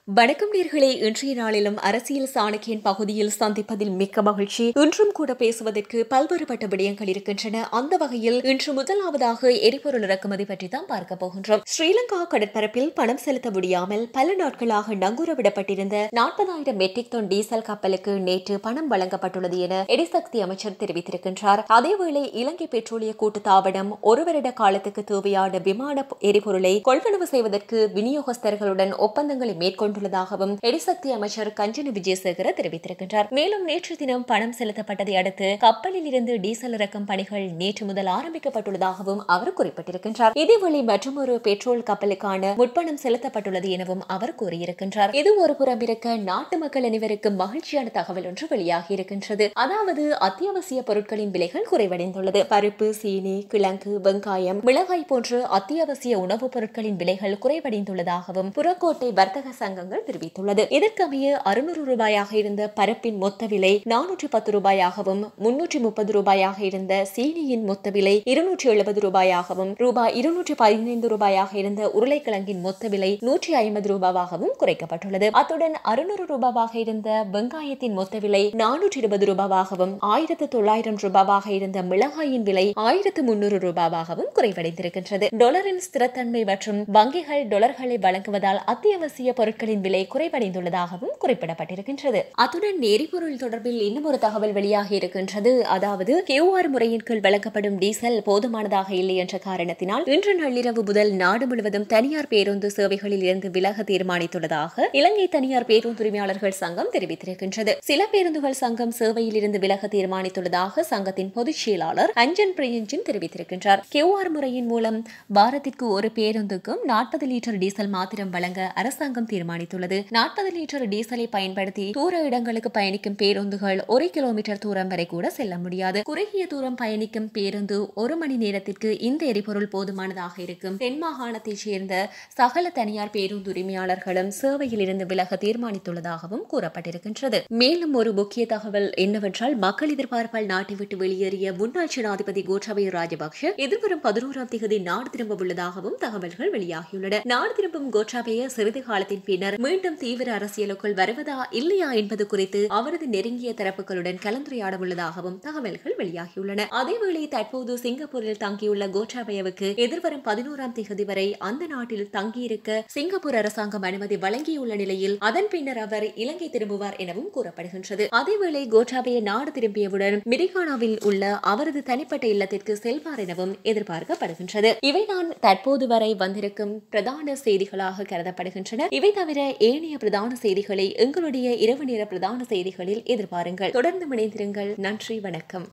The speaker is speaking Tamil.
வணக்கம் நேர்களே இன்றைய நாளிலும் அரசியல் சாணக்கியன் பகுதியில் சந்திப்பதில் மிக்க மகிழ்ச்சி இன்றும் கூட பேசுவதற்கு பல்வேறுபட்ட விடயங்கள் இருக்கின்றன அந்த வகையில் இன்று முதலாவதாக எரிபொருள் இறக்குமதி பற்றி தான் பார்க்க போகின்றோம் ஸ்ரீலங்கா கடற்பரப்பில் பணம் செலுத்த முடியாமல் பல நாட்களாக நங்கூரவிடப்பட்டிருந்த நாற்பதாயிரம் மெட்ரிக் டன் டீசல் கப்பலுக்கு நேற்று பணம் வழங்கப்பட்டுள்ளது என எரிசக்தி அமைச்சர் தெரிவித்திருக்கின்றார் அதேவேளை இலங்கை பெட்ரோலிய கூட்டுத்தாபனம் ஒரு வருட காலத்துக்கு தேவையான விமான எரிபொருளை கொள்வனவு செய்வதற்கு விநியோகஸ்தர்களுடன் ஒப்பந்தங்களை மேற்கொண்டு கொண்டுள்ளதாகவும் எரிசக்தி அமைச்சர் கஞ்சன விஜயசேகர தெரிவித்திருக்கின்றார் மேலும் நேற்று தினம் பணம் செலுத்தப்பட்டதை அடுத்து கப்பலில் இருந்து டீசல் இறக்கும் பணிகள் நேற்று முதல் ஆரம்பிக்கப்பட்டுள்ளதாகவும் அவர் குறிப்பிட்டிருக்கின்றார் இதேவேளை மற்றொரு பெட்ரோல் கப்பலுக்கான முற்பணம் செலுத்தப்பட்டுள்ளது எனவும் அவர் கூறியிருக்கின்றார் இது ஒரு புறம் இருக்க நாட்டு மக்கள் அனைவருக்கும் மகிழ்ச்சியான தகவல் ஒன்று வெளியாகி இருக்கின்றது அதாவது அத்தியாவசிய பொருட்களின் விலைகள் குறைவடைந்துள்ளது பருப்பு சீனி கிழங்கு வெங்காயம் மிளகாய் போன்ற அத்தியாவசிய உணவுப் பொருட்களின் விலைகள் குறைவடைந்துள்ளதாகவும் புறக்கோட்டை வர்த்தக சங்கம் சங்கங்கள் தெரிவித்துள்ளது இதற்கமைய அறுநூறு ரூபாயாக இருந்த பரப்பின் மொத்த விலை நானூற்றி பத்து ரூபாயாகவும் முன்னூற்றி முப்பது ரூபாயாக இருந்த சீனியின் மொத்த விலை இருநூற்றி எழுபது ரூபாயாகவும் ரூபாய் இருநூற்றி பதினைந்து ரூபாயாக இருந்த உருளைக்கிழங்கின் மொத்த விலை நூற்றி ஐம்பது ரூபாவாகவும் குறைக்கப்பட்டுள்ளது அத்துடன் அறுநூறு ரூபாவாக இருந்த வெங்காயத்தின் மொத்த விலை நானூற்றி இருபது ரூபாவாகவும் ஆயிரத்து தொள்ளாயிரம் ரூபாவாக இருந்த மிளகாயின் விலை ஆயிரத்து முன்னூறு ரூபாவாகவும் குறைவடைந்திருக்கின்றது டொலரின் ஸ்திரத்தன்மை மற்றும் வங்கிகள் டொலர்களை வழங்குவதால் அத்தியாவசிய பொருட்களின் விலை குறைவடைந்துள்ளதாகவும் குறிப்பிடப்பட்டிருக்கின்றது அத்துடன் எரிபொருள் தொடர்பில் இன்னும் ஒரு தகவல் வெளியாகி இருக்கின்றது அதாவது கியூஆர் முறையின் கீழ் வழங்கப்படும் டீசல் போதுமானதாக இல்லை என்ற காரணத்தினால் இன்று நள்ளிரவு முதல் நாடு முழுவதும் தனியார் பேருந்து சேவைகளில் இருந்து விலக தீர்மானித்துள்ளதாக இலங்கை தனியார் பேருந்துரிமையாளர்கள் சங்கம் தெரிவித்திருக்கின்றது சில பேருந்துகள் சங்கம் சேவையில் இருந்து விலக தீர்மானித்துள்ளதாக சங்கத்தின் பொதுச் செயலாளர் அஞ்சன் பிரியஞ்சின் தெரிவித்திருக்கின்றார் கியூஆர் முறையின் மூலம் வாரத்திற்கு ஒரு பேருந்துக்கும் நாற்பது லிட்டர் டீசல் மாத்திரம் வழங்க அரசாங்கம் தீர்மானித்துள்ளது நாற்பது லிட்டர் டீசலை பயன்படுத்தி தூர இடங்களுக்கு பயணிக்கும் பேருந்துகள் ஒரு கிலோமீட்டர் தூரம் வரை கூட செல்ல முடியாது குறுகிய தூரம் பயணிக்கும் பேருந்து ஒரு மணி நேரத்திற்கு இந்த எரிபொருள் போதுமானதாக இருக்கும் தென் மாகாணத்தைச் சேர்ந்த சகல தனியார் பேருந்து உரிமையாளர்களும் சேவையில் இருந்து விலக தீர்மானித்துள்ளதாகவும் கூறப்பட்டிருக்கின்றது மேலும் ஒரு முக்கிய தகவல் என்னவென்றால் மக்கள் எதிர்பார்ப்பால் நாட்டை விட்டு வெளியேறிய முன்னாள் ஜனாதிபதி கோட்டாபய ராஜபக்ஷ எதிர்வரும் பதினோராம் தேதி நாடு திரும்ப உள்ளதாகவும் தகவல்கள் வெளியாகியுள்ளன நாடு திரும்பும் கோட்டாபய சிறிது காலத்தின் பின்னர் மீண்டும் தீவிர அரசியலுக்குள் வருவதா இல்லையா என்பது குறித்து அவரது நெருங்கிய தரப்புகளுடன் கலந்துரையாட உள்ளதாகவும் தகவல்கள் வெளியாகியுள்ளன அதேவேளை தற்போது சிங்கப்பூரில் தங்கியுள்ள கோட்டாபயவுக்கு எதிர்வரும் பதினோராம் தேதி வரை அந்த நாட்டில் தங்கியிருக்க சிங்கப்பூர் அரசாங்கம் அனுமதி வழங்கியுள்ள நிலையில் அதன் பின்னர் அவர் இலங்கை திரும்புவார் எனவும் கூறப்படுகின்றது அதேவேளை கோட்டாபய நாடு திரும்பியவுடன் மிரிகானாவில் உள்ள அவரது தனிப்பட்ட இல்லத்திற்கு செல்வார் எனவும் எதிர்பார்க்கப்படுகின்றது இவைதான் தற்போது வரை வந்திருக்கும் பிரதான செய்திகளாக கருதப்படுகின்றன இவை தவிர ஏனைய பிரதான செய்திகளை எங்களுடைய இரவு நேர பிரதான செய்திகளில் எதிர்பாருங்கள் தொடர்ந்து இணைந்திருங்கள் நன்றி வணக்கம்